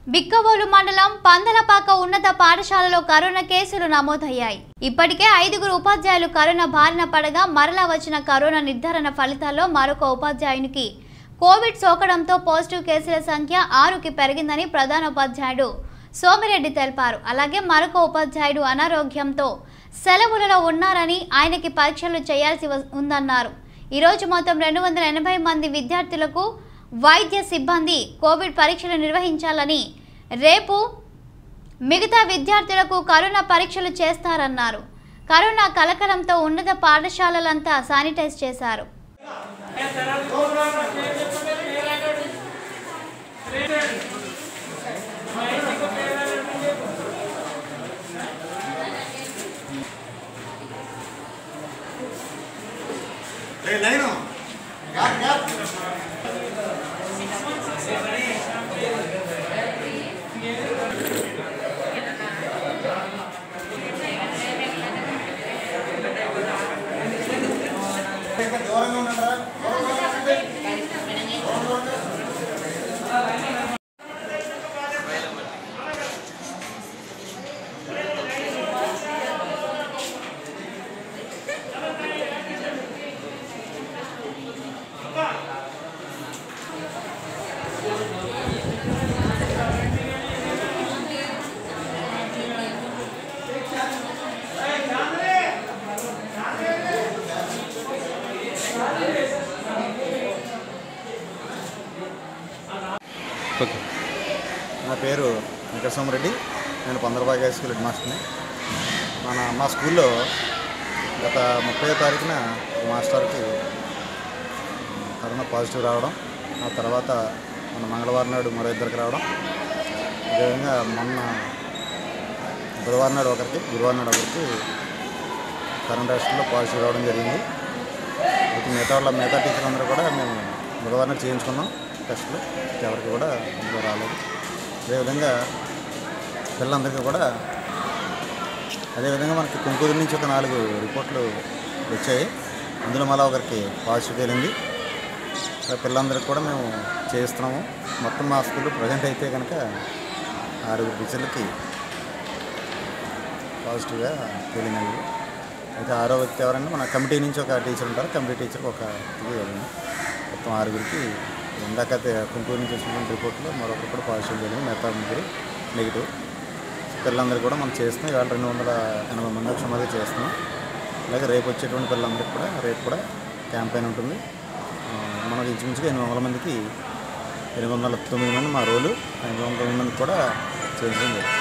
బిక్కవోలు మండలం పందలపాక ఉన్నత పాఠశాలలో కరోనా కేసులు నమోదయ్యాయి ఇప్పటికే ఐదుగురు ఉపాధ్యాయులు కరోనా బారిన పడగా మరలా వచ్చిన కరోనా నిర్ధారణ ఫలితాల్లో మరొక ఉపాధ్యాయునికి కోవిడ్ సోకడంతో పాజిటివ్ కేసుల సంఖ్య ఆరుకి పెరిగిందని ప్రధాన ఉపాధ్యాయుడు సోమిరెడ్డి తెలిపారు అలాగే మరొక ఉపాధ్యాయుడు అనారోగ్యంతో సెలవులలో ఉన్నారని ఆయనకి పరీక్షలు చేయాల్సి వ- ఉందన్నారు ఈరోజు మొత్తం రెండు వందల ఎనభై మంది విద్యార్థులకు వైద్య సిబ్బంది కోవిడ్ పరీక్షలు నిర్వహించాలని రేపు మిగతా విద్యార్థులకు కరోనా పరీక్షలు చేస్తారన్నారు కరోనా కలకలంతో ఉన్నత పాఠశాలలంతా శానిటైజ్ చేశారు లైను గ్యాప్ గ్యాప్ దూరంగా ఉన్నారా ఓకే నా పేరు వెంకటస్వామిరెడ్డి నేను పందరబాగ్ హై స్కూల్ హెడ్ మాస్టర్ని మన మా స్కూల్లో గత ముప్పై తారీఖున ఒక మాస్టర్కి కరోనా పాజిటివ్ రావడం ఆ తర్వాత మన మంగళవారం నాడు మరో ఇద్దరికి రావడం అదేవిధంగా మొన్న బుధవారం నాడు ఒకరికి గురువారం నాడు ఒకరికి కరోనా టెస్ట్లో పాజిటివ్ రావడం జరిగింది అయితే మిగతా వాళ్ళ మిగతా టీచర్లందరూ కూడా మేము బుధవారం నాడు చేయించుకున్నాం టెస్టులు ఎవరికి కూడా అందులో రాలేదు అదేవిధంగా పిల్లలందరికీ కూడా అదేవిధంగా మనకి కుంకూరు నుంచి ఒక నాలుగు రిపోర్ట్లు వచ్చాయి అందులో మళ్ళీ ఒకరికి పాజిటివ్ తేలింది ఆ పిల్లలందరికీ కూడా మేము చేయిస్తున్నాము మొత్తం మా స్కూల్లో ప్రజెంట్ అయితే కనుక ఆరుగురు టీచర్లకి పాజిటివ్గా తేలిందండి అయితే ఆరో వ్యక్తి ఎవరంటే మన కమిటీ నుంచి ఒక టీచర్ ఉంటారు కమిటీ టీచర్కి ఒక ఇది వెళ్ళింది మొత్తం ఆరుగురికి ఇందాక తే- గుంటూరు నుంచి వచ్చినటువంటి రిపోర్ట్లో మరొకరు కూడా పాజిటివ్ జరిగింది మిగతా ముగ్గురు నెగిటివ్ పిల్లలందరికీ కూడా మనం చేస్తున్నాం ఇవాళ రెండు వందల ఎనభై మంది సుమారు చేస్తున్నాం అలాగే రేపు వచ్చేటువంటి పిల్లలందరికీ కూడా రేపు కూడా క్యాంపెయిన్ ఉంటుంది ఆ, మనకు ఇంచుమించుగా ఎనిమిది వందల మందికి ఎనిమిది వందల తొమ్మిది మంది మా రోలు ఎనిమిది వందల తొమ్మిది మందికి కూడా చేయించడం జరుగుతుంది